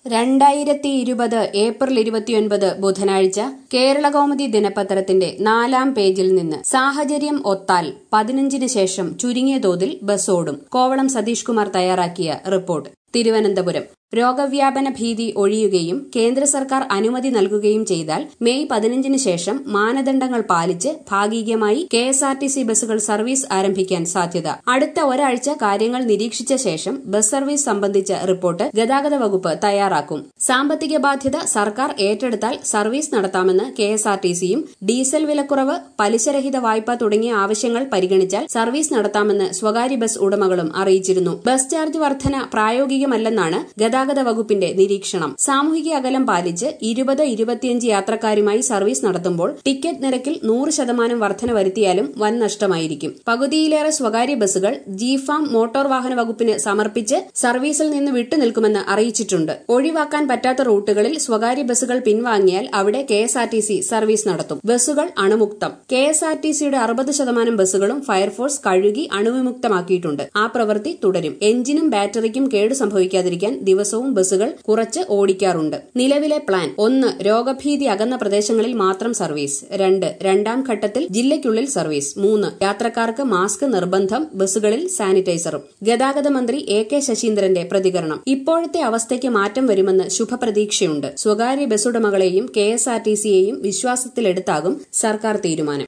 രണ്ടായിരത്തി ഇരുപത് ഏപ്രിൽ ഇരുപത്തിയൊൻപത് ബുധനാഴ്ച കേരളകൗമുദി ദിനപത്രത്തിന്റെ നാലാം പേജിൽ നിന്ന് സാഹചര്യം ഒത്താൽ പതിനഞ്ചിന് ശേഷം ചുരുങ്ങിയ തോതിൽ ബസ് ഓടും കോവളം സതീഷ് കുമാർ തയ്യാറാക്കിയ റിപ്പോർട്ട് തിരുവനന്തപുരം രോഗവ്യാപന ഭീതി ഒഴിയുകയും കേന്ദ്ര സർക്കാർ അനുമതി നൽകുകയും ചെയ്താൽ മെയ് പതിനഞ്ചിന് ശേഷം മാനദണ്ഡങ്ങൾ പാലിച്ച് ഭാഗികമായി K S R T C ബസ്സുകൾ സർവീസ് ആരംഭിക്കാൻ സാധ്യത അടുത്ത ഒരാഴ്ച കാര്യങ്ങൾ നിരീക്ഷിച്ച ശേഷം ബസ് സർവീസ് സംബന്ധിച്ച റിപ്പോർട്ട് ഗതാഗത വകുപ്പ് തയ്യാറാക്കും സാമ്പത്തിക ബാധ്യത സർക്കാർ ഏറ്റെടുത്താൽ സർവീസ് നടത്താമെന്ന് കെ എസ് ആർ ടി സിയും ഡീസൽ വിലക്കുറവ് പലിശരഹിത വായ്പ തുടങ്ങിയ ആവശ്യങ്ങൾ പരിഗണിച്ചാൽ സർവീസ് നടത്താമെന്ന് സ്വകാര്യ ബസ് ഉടമകളും അറിയിച്ചിരുന്നു ബസ് ചാർജ് വർധന പ്രായോഗികമല്ലെന്നാണ് ഗതാഗത വകുപ്പിന്റെ നിരീക്ഷണം സാമൂഹിക അകലം പാലിച്ച് ഇരുപത് ഇരുപത്തിയഞ്ച് യാത്രക്കാരുമായി സർവീസ് നടത്തുമ്പോൾ ടിക്കറ്റ് നിരക്കിൽ നൂറ് ശതമാനം വർധന വരുത്തിയാലും വൻ നഷ്ടമായിരിക്കും പകുതിയിലേറെ സ്വകാര്യ ബസ്സുകൾ ജിഫാം മോട്ടോർ വാഹന വകുപ്പിന് സമർപ്പിച്ച് സർവീസിൽ നിന്ന് വിട്ടുനിൽക്കുമെന്ന് അറിയിച്ചിട്ടുണ്ട് ഒഴിവാക്കാൻ പറ്റാത്ത റൂട്ടുകളിൽ സ്വകാര്യ ബസ്സുകൾ പിൻവാങ്ങിയാൽ അവിടെ K S R T C service നടത്തും ബസ്സുകൾ അണുമുക്തം കെ എസ് ആർ ടി സിയുടെ അറുപത് ശതമാനം ബസ്സുകളും ഫയർഫോഴ്സ് കഴുകി അണുവിമുക്തമാക്കിയിട്ടുണ്ട് ആ പ്രവൃത്തി തുടരും എഞ്ചിനും ബാറ്ററിക്കും കേട് സംഭവിക്കാതിരിക്കാൻ ദിവസവും ബസ്സുകൾ കുറച്ച് ഓടിക്കാറുണ്ട് നിലവിലെ പ്ലാൻ ഒന്ന് രോഗഭീതി അകന്ന പ്രദേശങ്ങളിൽ മാത്രം സർവീസ് രണ്ട് രണ്ടാം ഘട്ടത്തിൽ ജില്ലയ്ക്കുള്ളിൽ സർവീസ് മൂന്ന് യാത്രക്കാർക്ക് മാസ്ക് നിർബന്ധം ബസ്സുകളിൽ സാനിറ്റൈസറും ഗതാഗത മന്ത്രി എ കെ ശശീന്ദ്രന്റെ പ്രതികരണം ഇപ്പോഴത്തെ അവസ്ഥയ്ക്ക് മാറ്റം വരുമെന്ന് ശുഭപ്രതീക്ഷയുണ്ട് സ്വകാര്യ ബസ്സുടമകളെയും കെ എസ് ആർ ടി സിയെയും വിശ്വാസത്തിലെടുത്താകും സർക്കാർ തീരുമാനം